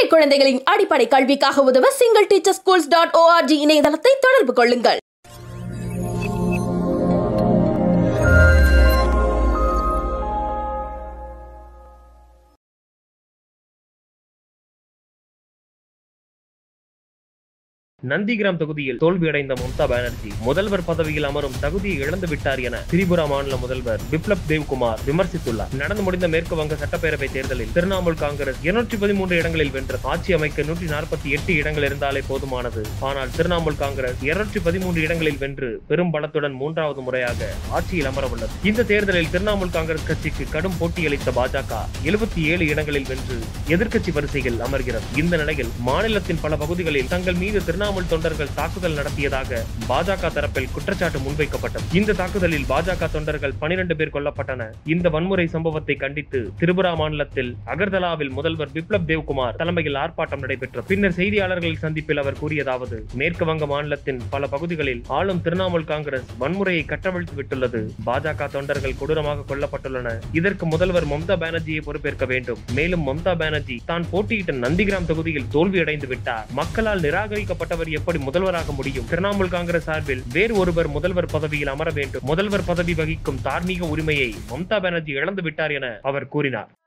குழந்தைகளின் அடிப்படை கல்விக்காக உதவ single teacher schools dot O R G இணையதளத்தை தொடர்பு கொள்ளுங்கள் நந்திகிராம் தொகுதியில் தோல்வியடைந்த மம்தா பானர்ஜி முதல்வர் பதவியில் அமரும் தகுதியை இழந்து விட்டார் என திரிபுரா மாநில முதல்வர் பிப்ளப் தேவ்குமார் விமர்சித்துள்ளார் நடந்து முடிந்த மேற்கு வங்க சட்டப்பேரவை தேர்தலில் திரிணாமுல் காங்கிரஸ் இருநூற்றி பதிமூன்று இடங்களில் வென்று ஆட்சி அமைக்க நூற்றி நாற்பத்தி எட்டு இடங்கள் இருந்தாலே போதுமானது ஆனால் திரிணாமுல் காங்கிரஸ் இருநூற்றி பதிமூன்று இடங்களில் வென்று பெரும் பலத்துடன் மூன்றாவது முறையாக ஆட்சியில் அமரவுள்ளது இந்த தேர்தலில் திரிணாமுல் காங்கிரஸ் கட்சிக்கு கடும் போட்டியளித்த பாஜக எழுபத்தி ஏழு இடங்களில் வென்று எதிர்க்கட்சி வரிசையில் அமர்கிறது இந்த நிலையில் மாநிலத்தின் பல பகுதிகளில் தங்கள் மீது திரிணாமுல் தொண்டர்கள் தாக்குதல் நடத்தியதாக பாஜக தரப்பில் குற்றச்சாட்டு முன்வைக்கப்பட்டது இந்த தாக்குதலில் பாஜக தொண்டர்கள் பனிரெண்டு பேர் கொல்லப்பட்டனர் இந்த வன்முறை சம்பவத்தை கண்டித்து திரிபுரா மாநிலத்தில் அகர்தலாவில் முதல்வர் பிப்ளப் தேவ்குமார் தலைமையில் ஆர்ப்பாட்டம் நடைபெற்றது பின்னர் செய்தியாளர்கள் சந்திப்பில் அவர் கூறியதாவது மேற்கு வங்க மாநிலத்தின் பல பகுதிகளில் ஆளும் திரிணாமுல் காங்கிரஸ் வன்முறையை கட்டவிழ்த்து விட்டுள்ளது பாஜக தொண்டர்கள் கொடூரமாக கொல்லப்பட்டுள்ளனர் இதற்கு முதல்வர் மம்தா பானர்ஜியை பொறுப்பேற்க வேண்டும் மேலும் மம்தா பானர்ஜி தான் போட்டியிட்ட நந்திகிராம் தொகுதியில் தோல்வியடைந்து விட்டார் மக்களால் நிராகரிக்கப்பட்டவர் எப்படி முதல்வராக முடியும் திரிணாமுல் காங்கிரஸ் சார்பில் வேறு ஒருவர் முதல்வர் பதவியில் அமர வேண்டும் முதல்வர் பதவி வகிக்கும் தார்மீக உரிமையை மம்தா பானர்ஜி இழந்து விட்டார் என அவர் கூறினார்